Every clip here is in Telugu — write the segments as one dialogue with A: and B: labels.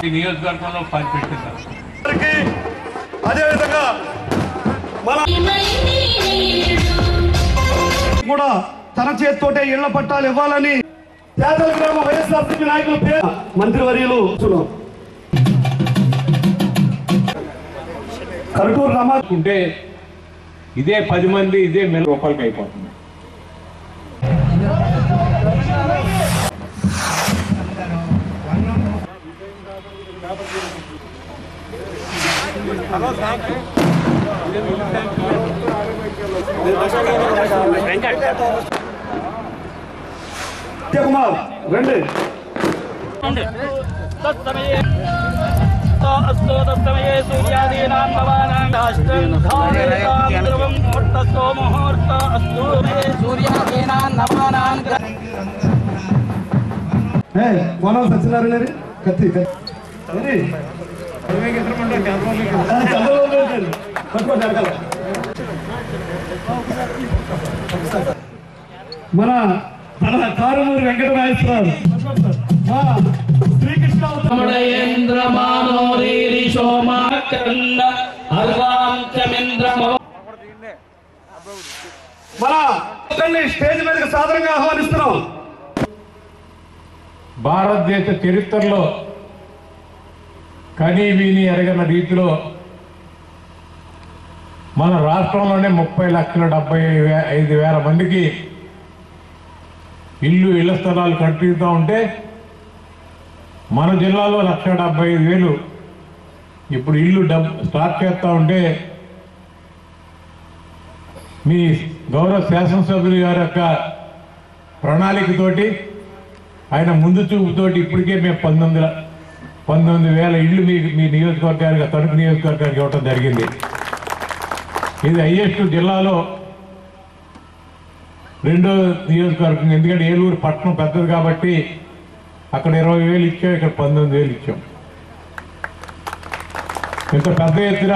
A: ఈ నియోజకవర్గంలో పనిపెట్టింది
B: వారికి అదేవిధంగా మన కూడా తన చేతితోటే ఇళ్ల పట్టాలు ఇవ్వాలని పేదల గ్రామ వైఎస్ఆర్సీపీ నాయకుల పేరు మంత్రివర్యులు చూడు. కరుటూరు రమా
A: ఉంటే ఇదే పది మంది ఇదే మెల రూపాయలకి అయిపోతుంది
B: కుమార్ రండి
C: अस्तु तत्समये सूर्यादीनां भवानां राष्ट्रं धारयतां ध्रुवं मुहूर्तस्थो मुहूर्त अस्तु मे सूर्यादीनां नवानां
B: ఏ కోనం సత్యనారాయణ గారు? కత్తి కత్తి అది. ఆ, చంద్రబాబు నాయుడు గారు. పట్టుకోండి వెనకాల. మన మన కారుమూరి వెంకటనాగేశ్వరరావు మా శ్రీకృష్ణ
C: चन्द्रमानोरीरिशोमाकर्ण अर्वां चमिन्द्रमव
B: మన ఒక్కరిని స్టేజ్ మీదకి సాదరంగా ఆహ్వానిస్తున్నాం
A: భారతదేశ చరిత్రలో కనీ వీని ఎరగని రీతిలో మన రాష్ట్రంలోనే ముప్పై లక్షల డెబ్బై వే- ఐదు వేల మందికి ఇల్లు ఇళ్ల స్థలాలు కట్టిస్తూ ఉంటే మన జిల్లాలో లక్ష డెబ్బై ఐదు వేలు ఇప్పుడు ఇల్లు డబ్ స్టార్ట్ చేస్తూ ఉంటే మీ గౌరవ శాసనసభ్యులు గారి యొక్క ప్రణాళికతోటి ఆయన ముందు చూపుతోటి ఇప్పటికే మేము పంతొమ్మిది ల- పంతొమ్మిది వేల ఇళ్ళు మీ మీ నియోజకవర్గానికి తణుకు నియోజకవర్గానికి ఇవ్వటం జరిగింది ఇది హైయెస్ట్ జిల్లాలో రెండో నియోజకవర్గం ఎందుకంటే ఏలూరు పట్టణం పెద్దది కాబట్టి అక్కడ ఇరవై వేలు ఇచ్చాం ఇక్కడ పంతొమ్మిది వేలు ఇచ్చాం ఇంత పెద్ద ఎత్తున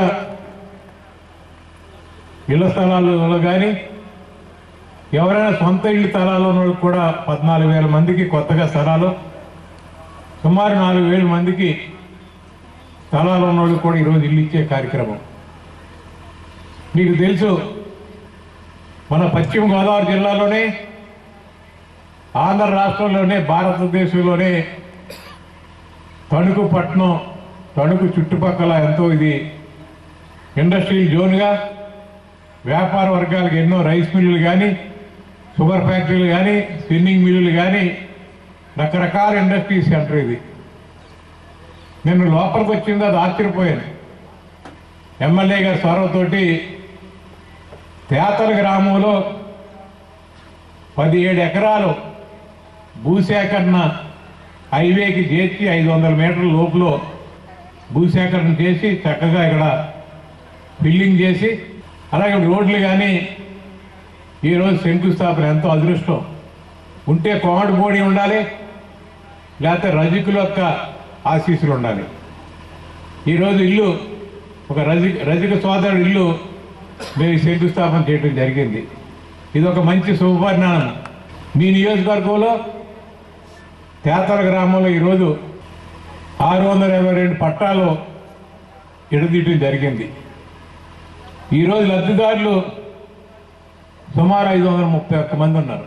A: ఇళ్ల స్థలాలలో కానీ ఎవరైనా సొంత ఇల్లు స్థలాలు ఉన్న వాళ్ళకి కూడా పద్నాలుగు వేల మందికి కొత్తగా స్థలాలు సుమారు నాలుగు వేల మందికి స్థలాలు ఉన్న వాళ్ళకి కూడా ఈరోజు ఇల్లు ఇచ్చే కార్యక్రమం మీకు తెలుసు మన పశ్చిమ గోదావరి జిల్లాలోనే ఆంధ్ర రాష్ట్రంలోనే భారతదేశంలోనే తణుకు పట్టణం తణుకు చుట్టుపక్కల ఎంతో ఇది ఇండస్ట్రియల్ జోన్గా వ్యాపార వర్గాలకు ఎన్నో రైస్ మిల్లులు కానీ షుగర్ ఫ్యాక్టరీలు కానీ స్పిన్నింగ్ మిల్లులు కానీ రకరకాల ఇండస్ట్రీ సెంటర్ ఇది నేను లోపలికి వచ్చింది అది ఆశ్చర్యపోయాను ఎమ్మెల్యే గారి స్వరంతోటి తేతల గ్రామంలో పదిహేడు ఎకరాలు భూసేకరణ హైవేకి చేర్చి ఐదు వందల మీటర్ల లోపల భూసేకరణ చేసి చక్కగా ఇక్కడ బిల్డింగ్ చేసి అలాగే రోడ్లు కానీ ఈరోజు శంకుస్థాపన ఎంతో అదృష్టం ఉంటే కోమటి బోడి ఉండాలి లేకపోతే రజకుల యొక్క ఆశీస్సులు ఉండాలి ఈరోజు ఇల్లు ఒక రజి రజక సోదరుడు ఇల్లు మేము శంకుస్థాపన చేయడం జరిగింది ఇది ఒక మంచి శుభపరిణామం మీ నియోజకవర్గంలో తేతల గ్రామంలో ఈరోజు ఆరు వందల ఇరవై రెండు పట్టాలు ఎడదీయటం జరిగింది ఈరోజు లబ్ధిదారులు సుమారు ఐదు వందల ముప్పై ఒక్క మంది ఉన్నారు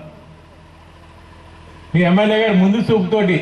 A: మీ ఎమ్మెల్యే గారు ముందు చూపుతోటి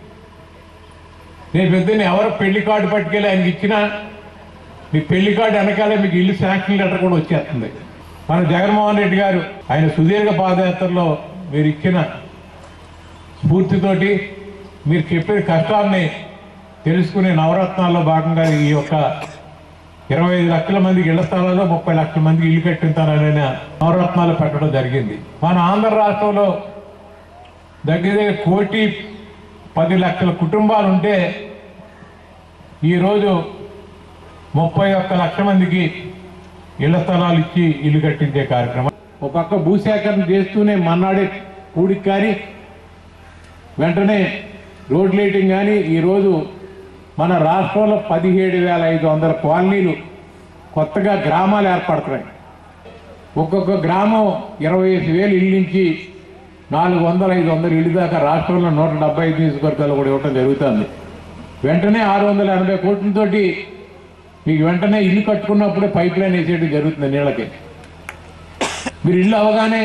A: రేపు పొద్దున్న ఎవరు పెళ్లి కార్డు పట్టుకెళ్ళి ఆయనకి ఇచ్చినా మీ పెళ్లి కార్డు వెనకాలే మీకు ఇల్లు శాంక్షన్ లెటర్ కూడా వచ్చేస్తుంది మన జగన్మోహన్ రెడ్డి గారు ఆయన సుదీర్ఘ పాదయాత్రలో మీరు ఇచ్చిన స్ఫూర్తితోటి మీరు చెప్పే కష్టాన్ని తెలుసుకునే నవరత్నాల్లో భాగంగా ఈ యొక్క ఇరవై ఐదు లక్షల మందికి ఇళ్ల స్థలాల్లో ముప్పై లక్షల మందికి ఇల్లు కట్టించాలనే నవరత్నాలు పెట్టడం జరిగింది మన ఆంధ్ర రాష్ట్రంలో దగ్గర దగ్గర కోటి పది లక్షల కుటుంబాలు ఉంటే ఈరోజు ముప్పై ఒక్క లక్ష మందికి ఇళ్ల స్థలాలు ఇచ్చి ఇల్లు కట్టించే కార్యక్రమం ఒక పక్క భూసేకరణ చేస్తూనే మన్నాడే కూడికి కానీ వెంటనే రోడ్ లైటింగ్ కానీ ఈరోజు మన రాష్ట్రంలో పదిహేడు వేల ఐదు వందల కాలనీలు కొత్తగా గ్రామాలు ఏర్పడుతున్నాయి ఒక్కొక్క గ్రామం ఇరవై ఐదు వేలు ఇల్లు నుంచి నాలుగు వందల ఐదు వందల ఇల్లు దాకా రాష్ట్రంలో నూట డెబ్బై ఐదు నియోజకవర్గాలు కూడా ఇవ్వడం జరుగుతుంది వెంటనే ఆరు వందల ఎనభై కోట్లతోటి మీకు వెంటనే ఇల్లు కట్టుకున్నప్పుడే పైప్ లైన్ వేసేయడం జరుగుతుంది నీళ్ళకి మీరు ఇల్లు అవగానే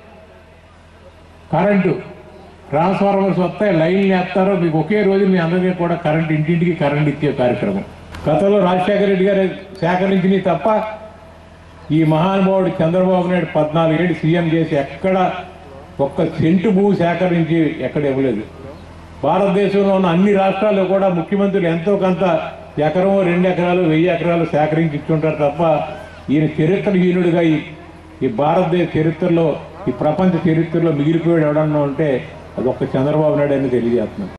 A: కరెంటు ట్రాన్స్ఫార్మర్స్ వస్తాయి లైన్లు వేస్తారో మీకు ఒకే రోజు మీ అందరికీ కూడా కరెంట్ ఇంటింటికి కరెంట్ ఇచ్చే కార్యక్రమం గతంలో రాజశేఖర రెడ్డి గారు సేకరించినవి తప్ప ఈ మహానుభావుడు చంద్రబాబు నాయుడు పద్నాలుగేళ్ళు సీఎం చేసి ఎక్కడ ఒక్క సెంటు భూ సేకరించి ఎక్కడ ఇవ్వలేదు భారతదేశంలో ఉన్న అన్ని రాష్ట్రాల్లో కూడా ముఖ్యమంత్రులు ఎంతో కొంత ఎకరం రెండు ఎకరాలు వెయ్యి ఎకరాలు సేకరించి ఇచ్చుంటారు తప్ప ఈయన చరిత్రహీనుడిగా ఈ ఈ భారతదేశ చరిత్రలో ఈ ప్రపంచ చరిత్రలో మిగిలిపోయాడు ఎవడన్నా ఉంటే అది ఒక్క చంద్రబాబు నాయుడు అని తెలియజేస్తున్నాను